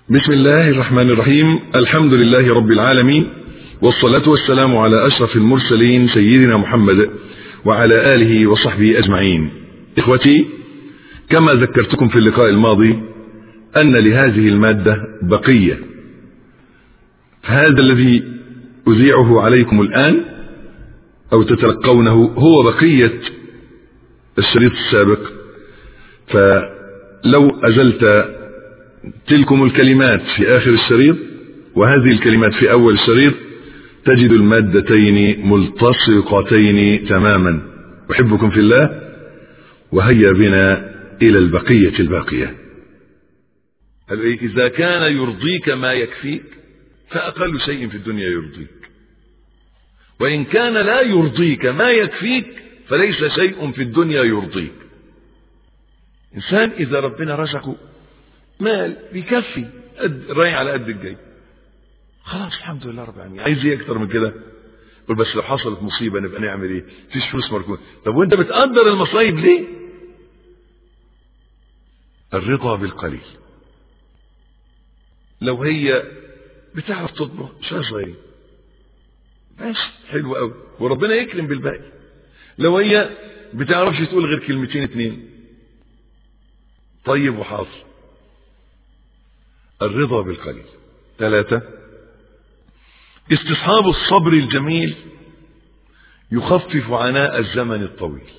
بسم الله الرحمن الرحيم الحمد لله رب العالمين والصلاة والسلام على أشرف المرسلين سيدنا محمد وعلى آله وصحبه أجمعين إخوتي كما ذكرتكم في اللقاء الماضي أن لهذه المادة بقية هذا الذي أذيعه عليكم الآن أو تتلقونه هو بقية الشريط السابق فلو أزلت تلكم الكلمات في آخر الشريط وهذه الكلمات في أول الشريط تجد المادتين ملتصقتين تماما أحبكم في الله وهيا بنا إلى البقية الباقية إذا كان يرضيك ما يكفيك فأقل شيء في الدنيا يرضيك وإن كان لا يرضيك ما يكفيك فليس شيء في الدنيا يرضيك إنسان إذا ربنا رزقه مال بيكفي قد رايح على قد الجاي خلاص الحمد لله رب العالمين عايز ايه اكتر من كده قل بس لو حصلت مصيبه نبقى نعمل ايه فيش فلوس مركونه طب وانت بتقدر المصايب ليه الرضا بالقليل لو هي بتعرف تطبخ شويه صغيرين ماشي حلو قوي وربنا يكرم بالباقي لو هي بتعرفش تقول غير كلمتين اتنين طيب وحاضر الرضا بالقليل ثلاثة استصحاب الصبر الجميل يخفف عناء الزمن الطويل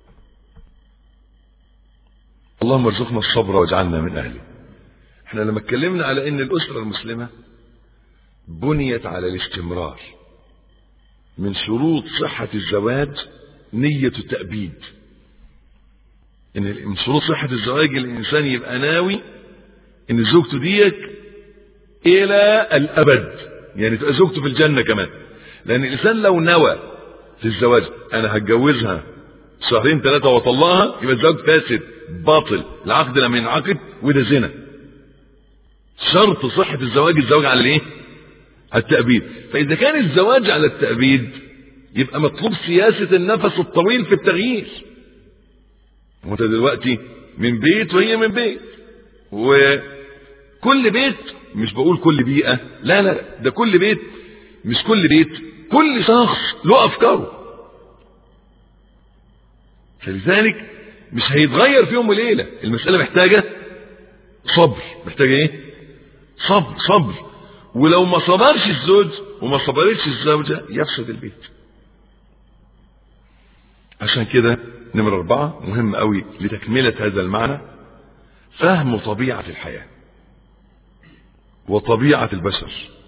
اللهم ارزقنا الصبر واجعلنا من اهله احنا لما اتكلمنا على ان الاسرة المسلمة بنيت على الاستمرار من شروط صحة الزواج نية التأبيد ان من شروط صحة الزواج الانسان يبقى ناوي ان زوجته ديك الى الابد يعني تبقى زوجته في الجنة كمان لان الانسان لو نوى في الزواج انا هتجوزها شهرين ثلاثة واطلقها يبقى الزواج فاسد باطل العقد لم ينعقد وده زنا شرط صحة الزواج الزواج على الايه على التأبيد فاذا كان الزواج على التأبيد يبقى مطلوب سياسة النفس الطويل في التغيير وانت دلوقتي من بيت وهي من بيت وكل بيت مش بقول كل بيئة لا لا ده كل بيت مش كل بيت كل شخص له أفكاره فلذلك مش هيتغير في يوم وليلة المسألة محتاجة صبر محتاجة ايه صبر صبر ولو ما صبرش الزوج وما صبرتش الزوجة يفسد البيت عشان كده نمرة أربعة مهم قوي لتكملة هذا المعنى فهم طبيعة الحياة وطبيعة البشر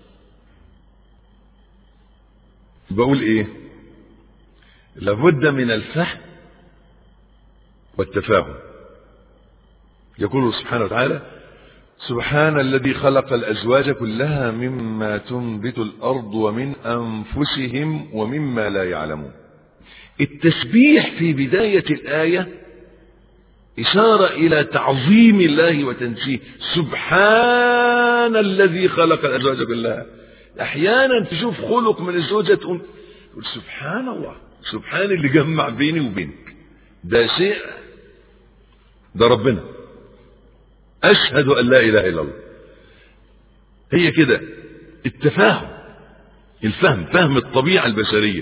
بقول ايه لابد من الفهم والتفاهم يقول سبحانه وتعالى سبحان الذي خلق الأزواج كلها مما تنبت الأرض ومن أنفسهم ومما لا يعلمون التسبيح في بداية الآية إشارة إلى تعظيم الله وتنسيه سبحان الذي خلق الأزواج كلها أحيانا تشوف خلق من الزوجة تقول سبحان الله سبحان اللي جمع بيني وبينك ده شيء ده ربنا أشهد أن لا إله إلا الله هي كده التفاهم الفهم فهم الطبيعة البشرية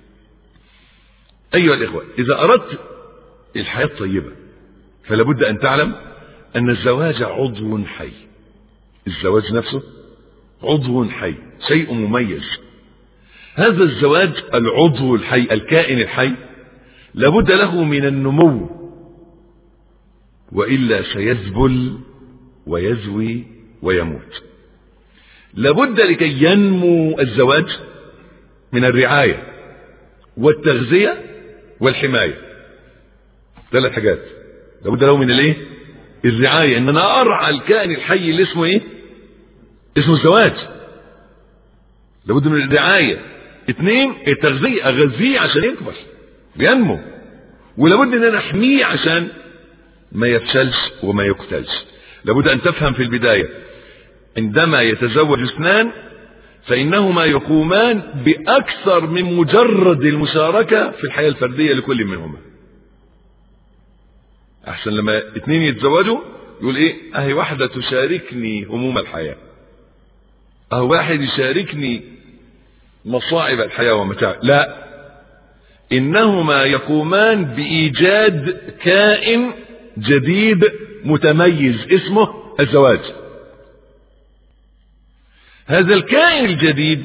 أيها الإخوة إذا أردت الحياة الطيبة فلا بد أن تعلم أن الزواج عضو حي الزواج نفسه عضو حي شيء مميز هذا الزواج العضو الحي الكائن الحي لابد له من النمو وإلا سيذبل ويزوي ويموت لابد لكي ينمو الزواج من الرعاية والتغذية والحماية ثلاث حاجات لابد له من الايه الرعاية ان انا ارعى الكائن الحي اللي اسمه ايه اسمه الزواج لابد من الرعاية اثنين التغذية اغذيه عشان يكبر وينمو ولابد ان انا احميه عشان ما يفشلش وما يقتلش لابد ان تفهم في البداية عندما يتزوج اثنان فإنهما يقومان بأكثر من مجرد المشاركة في الحياة الفردية لكل منهما أحسن لما اثنين يتزوجوا يقول ايه اهي واحدة تشاركني هموم الحياة اهو واحد يشاركني مصاعب الحياة ومتاع لا انهما يقومان بايجاد كائن جديد متميز اسمه الزواج هذا الكائن الجديد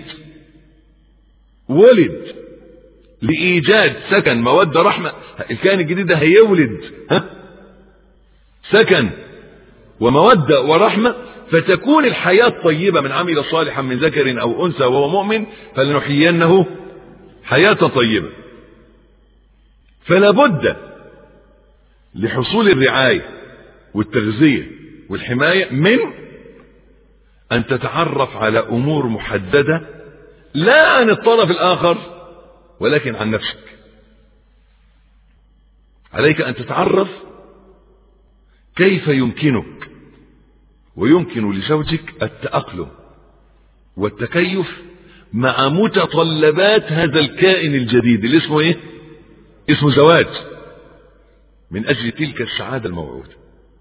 ولد لإيجاد سكن مودة رحمة الكائن الجديد ده هيولد ها؟ سكن ومودة ورحمة فتكون الحياة طيبة من عمل صالحا من ذكر أو أنثى وهو مؤمن فلنحيينه حياة طيبة فلا بد لحصول الرعاية والتغذية والحماية من أن تتعرف على أمور محددة لا عن الطرف الآخر ولكن عن نفسك عليك أن تتعرف كيف يمكنك ويمكن لزوجك التأقلم والتكيف مع متطلبات هذا الكائن الجديد اللي اسمه ايه اسمه زواج من اجل تلك السعادة الموعودة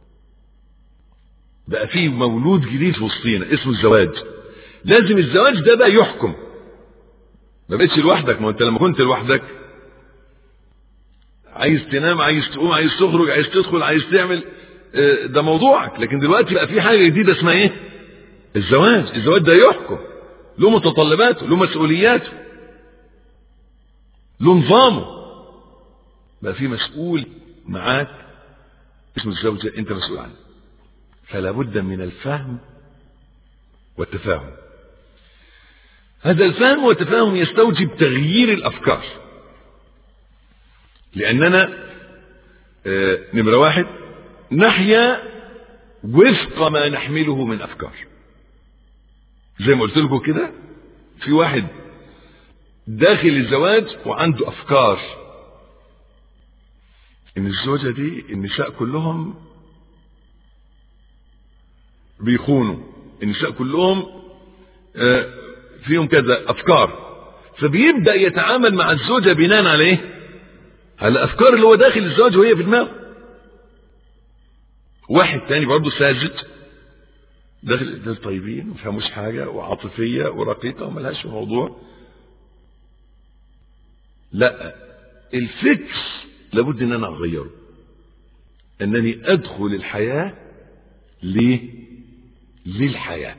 بقى فيه مولود جديد في وسطينا اسمه الزواج لازم الزواج ده بقى يحكم ما بقتش لوحدك ما انت لما كنت لوحدك عايز تنام عايز تقوم عايز تخرج عايز تدخل عايز تعمل ده موضوعك لكن دلوقتي بقى في حاجه جديده اسمها ايه الزواج الزواج ده يحكم له متطلباته له مسؤولياته له نظامه بقى في مسؤول معاك اسمه الزوجة انت مسؤول عنه فلا بد من الفهم والتفاهم هذا الفهم والتفاهم يستوجب تغيير الافكار لاننا آه نمرة واحد نحيا وفق ما نحمله من افكار زي ما قلت لكم كده في واحد داخل الزواج وعنده افكار ان الزوجه دي النساء كلهم بيخونوا النساء كلهم فيهم كذا افكار فبيبدا يتعامل مع الزوجه بناء على ايه على الافكار اللي هو داخل الزواج وهي في دماغه واحد تاني برضه ساذج داخل دول طيبين ما فهموش حاجه وعاطفيه ورقيقه وملهاش في موضوع لا الفكر لابد ان انا اغيره انني ادخل الحياه ليه للحياه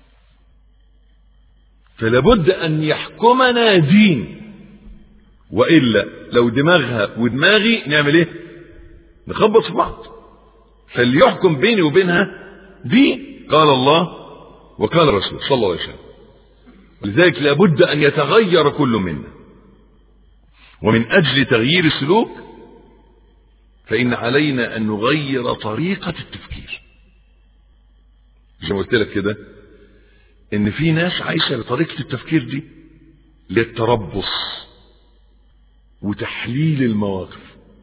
فلابد ان يحكمنا دين والا لو دماغها ودماغي نعمل ايه نخبط في بعض فليحكم بيني وبينها دين قال الله وقال الرسول صلى الله عليه وسلم لذلك لابد ان يتغير كل منا ومن اجل تغيير السلوك فان علينا ان نغير طريقه التفكير زي ما قلت لك كده ان في ناس عايشه بطريقه التفكير دي للتربص وتحليل المواقف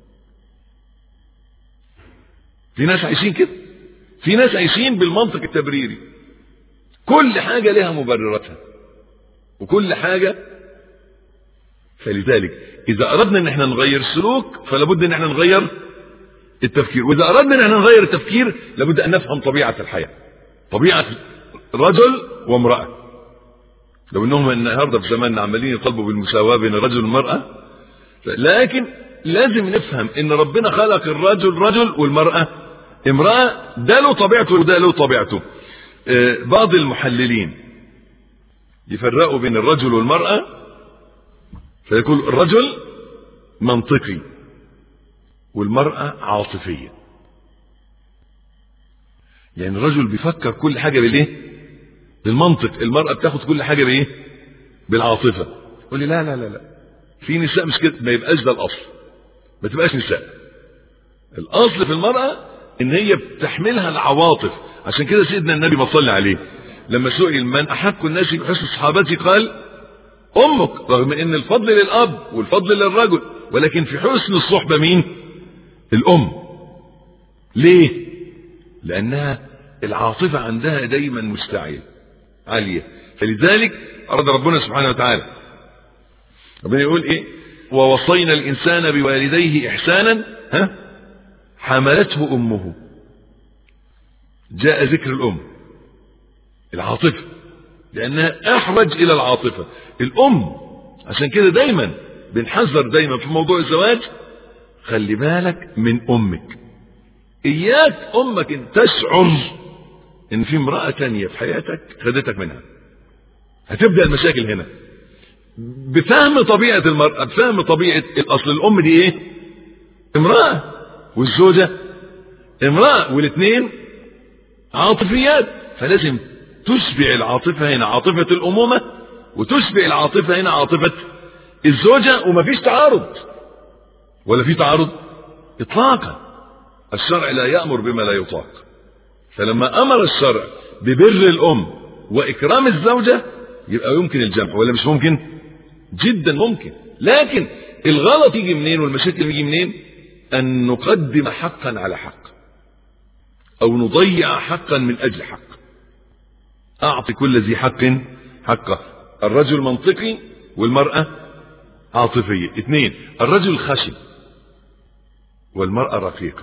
في ناس عايشين كده في ناس عايشين بالمنطق التبريري كل حاجة لها مبرراتها وكل حاجة فلذلك إذا أردنا أن احنا نغير السلوك فلابد أن احنا نغير التفكير وإذا أردنا أن احنا نغير التفكير لابد أن نفهم طبيعة الحياة طبيعة رجل وامرأة لو انهم النهارده في زماننا عمالين يطالبوا بالمساواة بين الرجل والمرأة لكن لازم نفهم ان ربنا خلق الرجل رجل والمرأة امرأة ده له طبيعته وده له طبيعته بعض المحللين يفرقوا بين الرجل والمرأة فيقول الرجل منطقي والمرأة عاطفية يعني الرجل بيفكر كل حاجة بالايه بالمنطق المرأة بتاخد كل حاجة بايه بالعاطفة يقول لي لا لا لا لا في نساء مش كده ما يبقاش ده الاصل ما تبقاش نساء الاصل في المرأة ان هي بتحملها العواطف عشان كده سيدنا النبي ما صلى عليه لما سئل من احق الناس بحسن صحابتي قال امك رغم ان الفضل للاب والفضل للرجل ولكن في حسن الصحبة مين الام ليه لانها العاطفة عندها دايما مشتعلة عالية فلذلك أراد ربنا سبحانه وتعالى ربنا يقول إيه ووصينا الإنسان بوالديه إحسانا ها حملته أمه جاء ذكر الأم العاطفة لأنها أحوج إلى العاطفة الأم عشان كده دايما بنحذر دايما في موضوع الزواج خلي بالك من أمك إياك أمك إن تشعر إن في امرأة تانية في حياتك خدتك منها هتبدأ المشاكل هنا بفهم طبيعة المرأة بفهم طبيعة الأصل الأم دي إيه امرأة والزوجة امرأة والاثنين عاطفيات فلازم تشبع العاطفة هنا عاطفة الأمومة وتشبع العاطفة هنا عاطفة الزوجة ومفيش تعارض ولا في تعارض إطلاقا الشرع لا يأمر بما لا يطاق فلما أمر الشرع ببر الأم وإكرام الزوجة يبقى يمكن الجمع ولا مش ممكن جدا ممكن لكن الغلط يجي منين والمشاكل يجي منين أن نقدم حقا على حق أو نضيع حقا من أجل حق أعطي كل ذي حق حقه الرجل منطقي والمرأة عاطفية اثنين الرجل خشن والمرأة رقيقة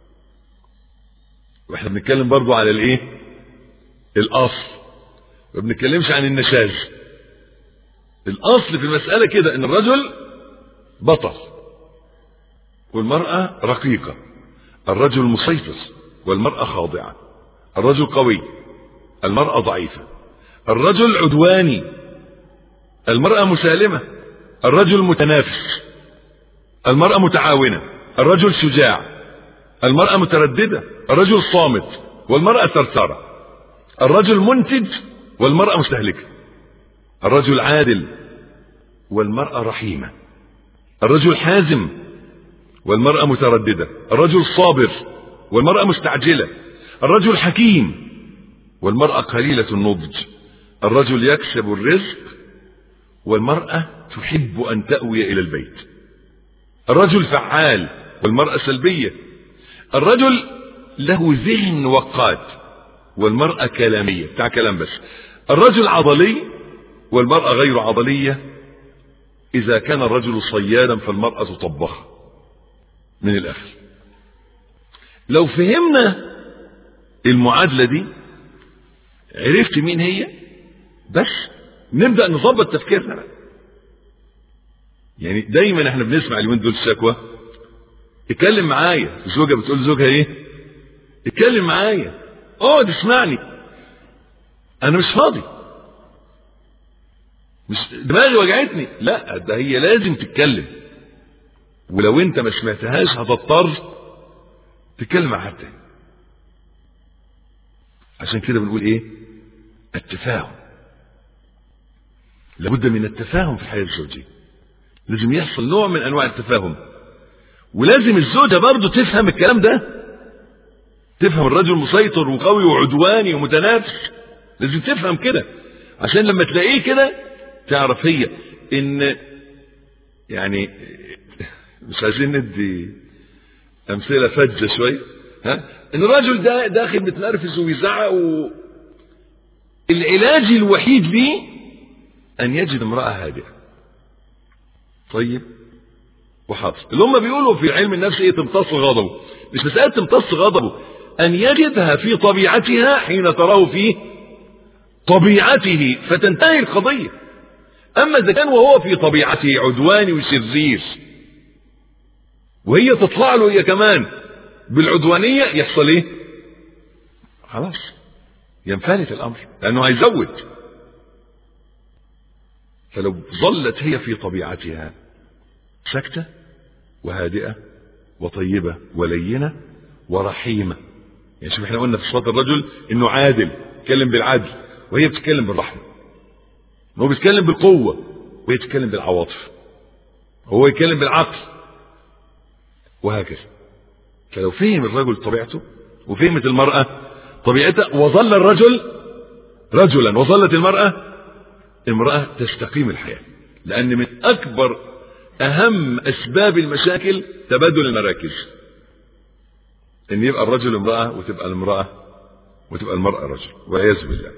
واحنا بنتكلم برضو على الايه الاصل ما بنتكلمش عن النشاز الاصل في المسألة كده ان الرجل بطل والمرأة رقيقة الرجل مسيطر والمرأة خاضعة الرجل قوي المرأة ضعيفة الرجل عدواني المرأة مسالمة الرجل متنافس المرأة متعاونة الرجل شجاع المرأة مترددة الرجل صامت والمرأة ثرثرة الرجل منتج والمرأة مستهلكة الرجل عادل والمرأة رحيمة الرجل حازم والمرأة مترددة الرجل صابر والمرأة مستعجلة الرجل حكيم والمرأة قليلة النضج الرجل يكسب الرزق والمرأة تحب أن تأوي إلى البيت الرجل فعال والمرأة سلبية الرجل له ذهن وقاد والمرأة كلامية بتاع كلام بس الرجل عضلي والمرأة غير عضلية إذا كان الرجل صيادا فالمرأة طبخة من الآخر لو فهمنا المعادلة دي عرفت مين هي بس نبدأ نظبط تفكيرنا بقى يعني دايما احنا بنسمع اليومين دول الشكوى اتكلم معايا الزوجة بتقول لزوجها ايه اتكلم معايا اقعد اسمعني انا مش فاضي مش دماغي وجعتني لا ده هي لازم تتكلم ولو انت ما سمعتهاش هتضطر تتكلم مع حد تاني عشان كده بنقول ايه التفاهم لابد من التفاهم في الحياه الزوجيه لازم يحصل نوع من انواع التفاهم ولازم الزوجه برضه تفهم الكلام ده تفهم الرجل مسيطر وقوي وعدواني ومتنافس لازم تفهم كده عشان لما تلاقيه كده تعرف هي ان يعني مش عايزين ندي امثله فجه شويه ها ان الرجل ده داخل متنرفز وبيزعق و... العلاج الوحيد ليه ان يجد امراه هادئه طيب وحاضر اللي هم بيقولوا في علم النفس ايه تمتص غضبه مش مساله تمتص غضبه ان يجدها في طبيعتها حين تراه في طبيعته فتنتهي القضيه اما اذا كان وهو في طبيعته عدواني وشرير وهي تطلع له هي كمان بالعدوانية يحصل ايه خلاص ينفلت الامر لانه هيزود فلو ظلت هي في طبيعتها ساكتة وهادئة وطيبة ولينة ورحيمة يعني شوف احنا قلنا في صفات الرجل انه عادل يتكلم بالعدل وهي بتتكلم بالرحمة هو بيتكلم بالقوة وهي بتتكلم بالعواطف هو يتكلم بالعقل وهكذا فلو فهم الرجل طبيعته وفهمت المرأة طبيعتها وظل الرجل رجلا وظلت المرأة امرأة تستقيم الحياة لأن من أكبر أهم أسباب المشاكل تبادل المراكز إن يبقى الرجل امرأة وتبقى المرأة وتبقى المرأة رجل والعياذ بالله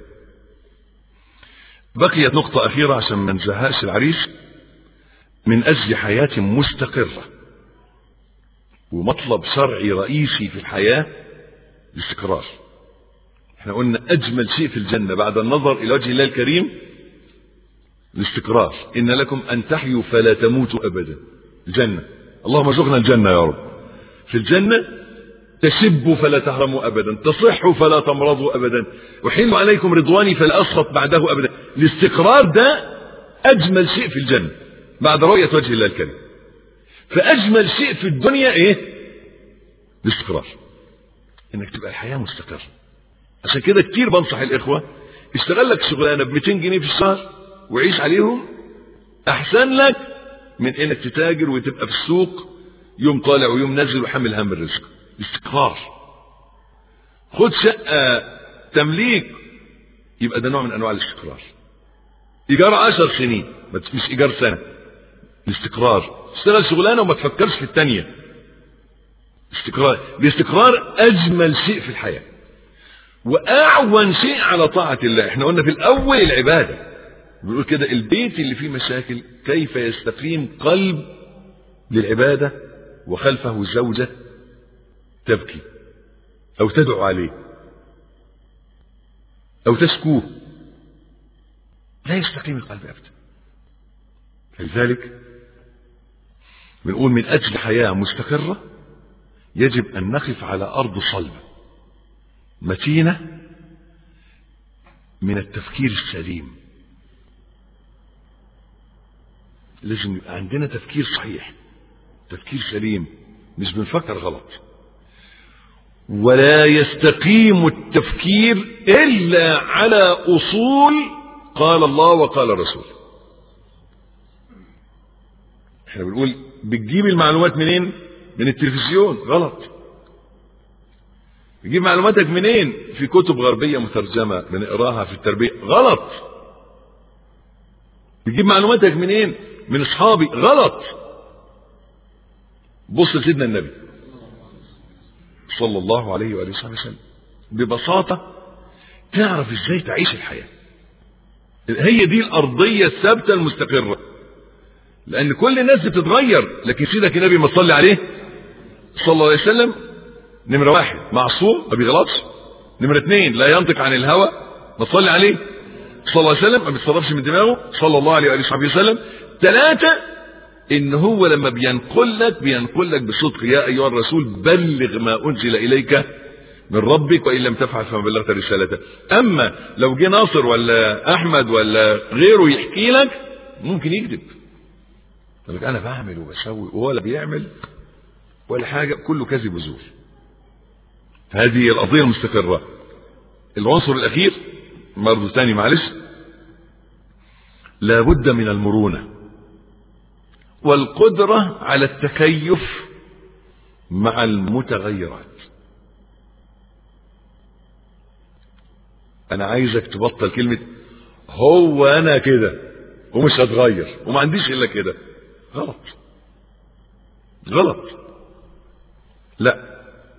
بقيت نقطة أخيرة عشان ما نزهقش العريس من أجل حياة مستقرة ومطلب شرعي رئيسي في الحياة الاستقرار احنا قلنا اجمل شيء في الجنة بعد النظر الى وجه الله الكريم الاستقرار ان لكم ان تحيوا فلا تموتوا ابدا الجنة اللهم ارزقنا الجنة يا رب في الجنة تشبوا فلا تهرموا ابدا تصحوا فلا تمرضوا ابدا احل عليكم رضواني فلا اسخط بعده ابدا الاستقرار ده اجمل شيء في الجنة بعد رؤية وجه الله الكريم فاجمل شيء في الدنيا ايه الاستقرار انك تبقى الحياة مستقرة عشان كده كتير بنصح الاخوة اشتغل لك شغلانة ب 200 جنيه في الشهر وعيش عليهم احسن لك من انك تتاجر وتبقى في السوق يوم طالع ويوم نازل وحمل هم الرزق استقرار خد شقة تمليك يبقى ده نوع من انواع الاستقرار ايجار عشر سنين مش ايجار سنة الاستقرار اشتغل شغلانة وما تفكرش في التانية استقرار الاستقرار اجمل شيء في الحياة واعون شيء على طاعة الله احنا قلنا في الاول العبادة بيقول كده البيت اللي فيه مشاكل كيف يستقيم قلب للعبادة وخلفه زوجة تبكي او تدعو عليه او تشكوه لا يستقيم القلب ابدا لذلك بنقول من اجل حياة مستقرة يجب ان نقف على ارض صلبة متينة من التفكير السليم لازم يبقى عندنا تفكير صحيح تفكير سليم مش بنفكر غلط ولا يستقيم التفكير إلا على أصول قال الله وقال الرسول احنا بنقول بتجيب المعلومات منين من التلفزيون غلط بتجيب معلوماتك منين في كتب غربية مترجمة بنقراها في التربية غلط بتجيب معلوماتك منين من اصحابي غلط بص لسيدنا النبي صلى الله عليه وآله وصحبه وسلم ببساطة تعرف ازاي تعيش الحياة هي دي الأرضية الثابتة المستقرة لأن كل الناس بتتغير لكن سيدك النبي ما تصلي عليه صلى الله عليه وسلم نمرة واحد معصوم ما بيغلطش نمرة اثنين لا ينطق عن الهوى ما تصلي عليه صلى الله عليه وسلم ما بيتصرفش من دماغه صلى الله عليه وآله وسلم ثلاثة ان هو لما بينقل لك بينقل لك بصدق يا ايها الرسول بلغ ما انزل اليك من ربك وان لم تفعل فما بلغت رسالته اما لو جه ناصر ولا احمد ولا غيره يحكي لك ممكن يكذب يقول لك انا بعمل وبسوي ولا بيعمل ولا حاجه كله كذب وزور هذه القضيه المستقره العنصر الاخير برضه تاني معلش لابد من المرونه والقدرة على التكيف مع المتغيرات انا عايزك تبطل كلمة هو انا كده ومش هتغير وما عنديش الا كده غلط غلط لا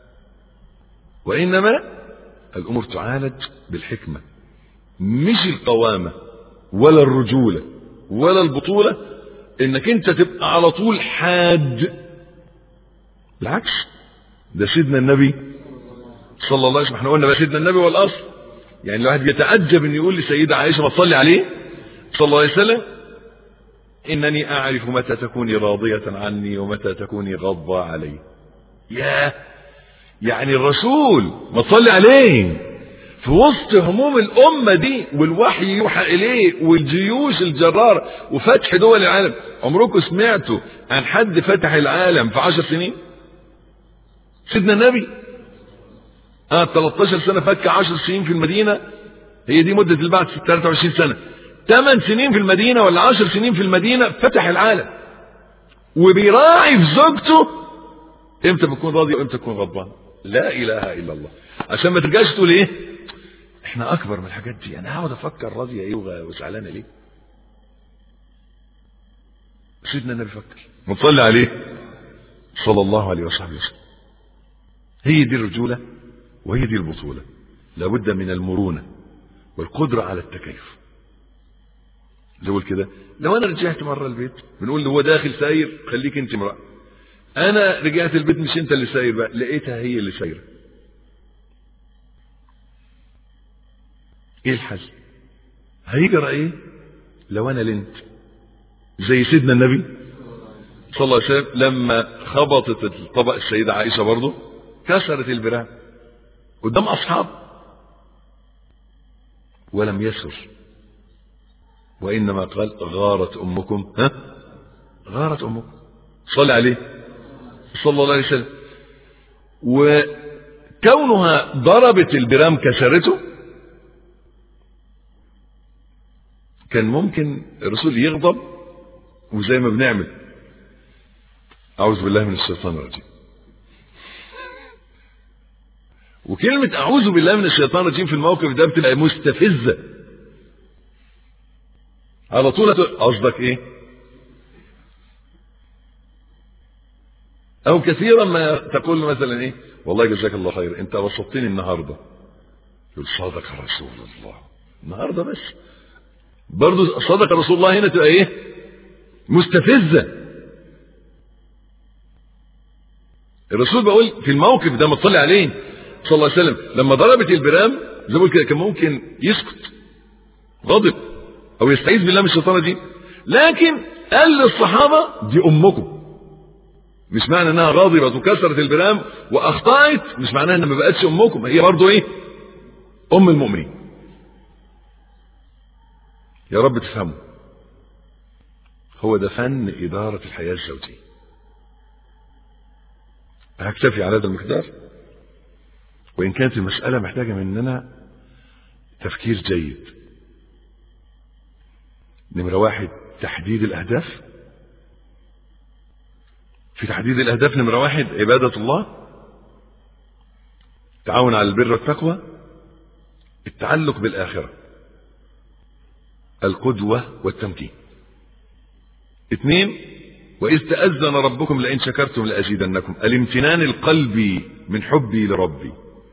وانما الامور تعالج بالحكمة مش القوامة ولا الرجولة ولا البطولة انك انت تبقى على طول حاد بالعكس ده سيدنا النبي صلى الله عليه وسلم احنا قلنا بقى سيدنا النبي والاصل يعني الواحد يتعجب ان يقول لسيدة عائشة ما تصلي عليه صلى الله عليه وسلم انني اعرف متى تكوني راضية عني ومتى تكوني غضبة علي يا يعني الرسول ما تصلي عليه في وسط هموم الأمة دي والوحي يوحى إليه والجيوش الجرارة وفتح دول العالم عمركم سمعتوا عن حد فتح العالم في عشر سنين سيدنا النبي اه 13 سنة فك 10 سنين في المدينة هي دي مدة البعث 23 سنة 8 سنين في المدينة ولا 10 سنين في المدينة فتح العالم وبيراعي في زوجته امتى بتكون راضي وامتى تكون غضبان لا اله الا الله عشان ما ترجعش تقول ايه احنا اكبر من الحاجات دي انا هقعد افكر راضيه ايه وزعلانه ليه سيدنا النبي فكر نصلي عليه صلى الله عليه وصحبه وسلم هي دي الرجولة وهي دي البطولة لابد من المرونة والقدرة على التكيف نقول كده لو انا رجعت مرة البيت بنقول له هو داخل ساير خليك انت امرأة انا رجعت البيت مش انت اللي ساير بقى لقيتها هي اللي سايره ايه الحل هيجرى ايه لو انا لنت زي سيدنا النبي صلى الله عليه وسلم لما خبطت الطبق السيدة عائشة برضه كسرت البرام قدام أصحاب ولم يسر وإنما قال غارت أمكم ها غارت أمكم صلى عليه صلى الله عليه وسلم وكونها ضربت البرام كسرته كان ممكن الرسول يغضب وزي ما بنعمل أعوذ بالله من الشيطان الرجيم وكلمة أعوذ بالله من الشيطان الرجيم في الموقف ده بتبقى مستفزة على طول قصدك إيه؟ أو كثيرا ما تقول مثلا إيه؟ والله جزاك الله خير أنت وسطتني النهاردة يقول صدق رسول الله النهاردة بس برضه صدق رسول الله هنا تبقى إيه؟ مستفزة الرسول بقول في الموقف ده ما تصلي عليه صلى الله عليه وسلم لما ضربت البرام زي ما كده كان ممكن يسكت غضب او يستعيذ بالله من الشيطان دي لكن قال للصحابه دي امكم مش معنى انها غاضبت وكسرت البرام واخطات مش معناها انها ما بقتش امكم هي برضه ايه ام المؤمنين يا رب تفهموا هو ده فن اداره الحياه الزوجيه هكتفي على هذا المقدار وإن كانت المسألة محتاجة مننا تفكير جيد نمرة واحد تحديد الأهداف في تحديد الأهداف نمرة واحد عبادة الله التعاون على البر والتقوى التعلق بالآخرة القدوة والتمكين اثنين وإذ تأذن ربكم لئن شكرتم لأزيدنكم الامتنان القلبي من حبي لربي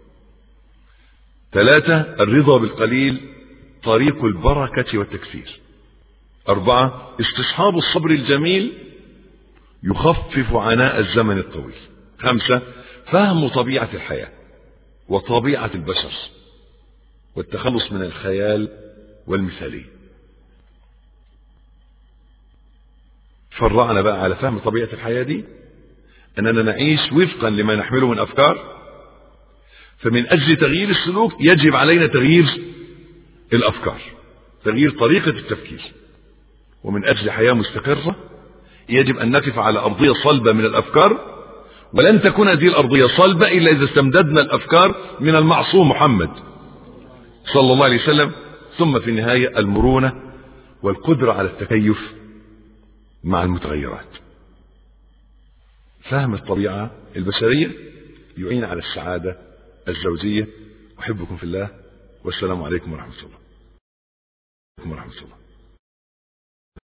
ثلاثة الرضا بالقليل طريق البركة والتكثير أربعة استصحاب الصبر الجميل يخفف عناء الزمن الطويل خمسة فهم طبيعة الحياة وطبيعة البشر والتخلص من الخيال والمثالية فرعنا بقى على فهم طبيعة الحياة دي أننا نعيش وفقا لما نحمله من أفكار فمن أجل تغيير السلوك يجب علينا تغيير الأفكار تغيير طريقة التفكير ومن أجل حياة مستقرة يجب أن نقف على أرضية صلبة من الأفكار ولن تكون هذه الأرضية صلبة إلا إذا استمددنا الأفكار من المعصوم محمد صلى الله عليه وسلم ثم في النهاية المرونة والقدرة على التكيف مع المتغيرات فهم الطبيعة البشرية يعين على السعادة الزوجية أحبكم في الله والسلام عليكم ورحمة الله ورحمة الله